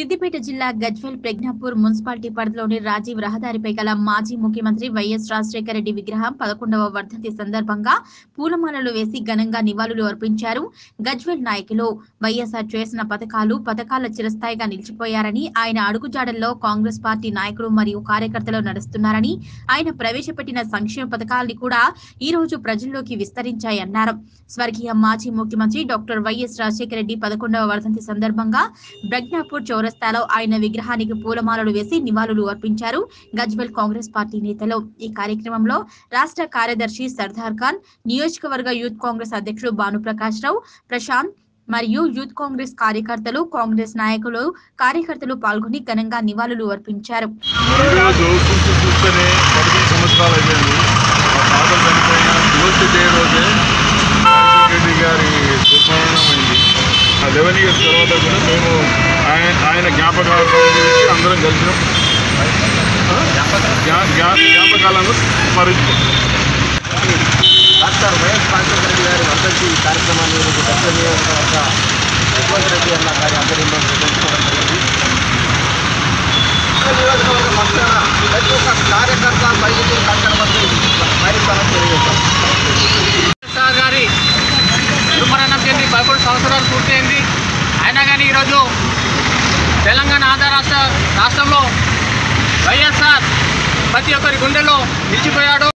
సిద్దిపేట జిల్లా గజ్వెల్ ప్రజ్ఞాపూర్ మున్సిపాలిటీ పరిధిలోని రాజీవ్ రహదారిపై గల మాజీ ముఖ్యమంత్రి వైఎస్ రాజశేఖర రెడ్డి విగ్రహం పదకొండవ వర్ధంతి సందర్భంగా పూలమాలలు వేసి ఘనంగా నివాళులు అర్పించారు గజ్వెల్ నాయకులు వైఎస్ఆర్ చేసిన పథకాలు పథకాల చిరస్థాయిగా నిలిచిపోయారని ఆయన అడుగుజాడల్లో కాంగ్రెస్ పార్టీ నాయకులు మరియు కార్యకర్తలు నడుస్తున్నారని ఆయన ప్రవేశపెట్టిన సంక్షేమ పథకాల్ని కూడా ఈ రోజు ప్రజల్లోకి విస్తరించాయన్నారు స్వర్గీయ మాజీ ముఖ్యమంత్రి డాక్టర్ వైఎస్ రాజశేఖర రెడ్డి పదకొండవ వర్ధంతి సందర్భంగా ప్రజ్ఞాపూర్ చౌరస్తాలో ఆయన విగ్రహానికి పూలమాలలు వేసి నివాళులు అర్పించారు గజ్వెల్ కాంగ్రెస్ పార్టీ నేతలు ఈ కార్యక్రమంలో రాష్ట్ర కార్యదర్శి సర్దార్ ఖాన్ నియోజకవర్గ యూత్ కాంగ్రెస్ అధ్యక్షుడు భానుప్రకాష్ రావు ప్రశాంత్ మరియు యూత్ కాంగ్రెస్ కార్యకర్తలు కాంగ్రెస్ నాయకులు కార్యకర్తలు పాల్గొని ఘనంగా నివాళులు అర్పించారు ఈరోజు చూస్తూ చూస్తేనే పదిహేను సంవత్సరాలు అయిపోయింది మా ఫాదర్ చనిపోయిన ట్వెల్త్ డే రోజే రాజశేఖర రెడ్డి గారి దుర్మరణమైంది ఆ లెవెన్ ఇయర్స్ తర్వాత కూడా మేము ఆయన ఆయన జ్ఞాపకాలు గురించి అందరం కలిసినాం జ్ఞా- జ్ఞా- జ్ఞాపకాలను స్మరించుకుంటాం డాక్టర్ వైఎస్ రాజశేఖర రెడ్డి గారి వర్ధంతి కార్యక్రమాన్ని ఈరోజు దక్షిణ నియోజకవర్గ యశ్వంత్ రెడ్డి అన్న గారి ఆధ్వర్యంలో నిర్వహించుకోవడం జరిగింది దక్షిణ నియోజకవర్గ పక్షాన ప్రతి ఒక్క కార్యకర్త సైనికులు కార్యక్రమాన్ని స్మరిస్తారని తెలియజేస్తాం సార్ గారి దుర్మరణం చెంది పదకొండు సంవత్సరాలు పూర్తయింది అయినా కానీ ఈరోజు తెలంగాణ ఆంధ్ర రాష్ట్ర రాష్ట్రంలో వైఎస్ఆర్ ప్రతి ఒక్కరి గుండెలో నిలిచిపోయాడు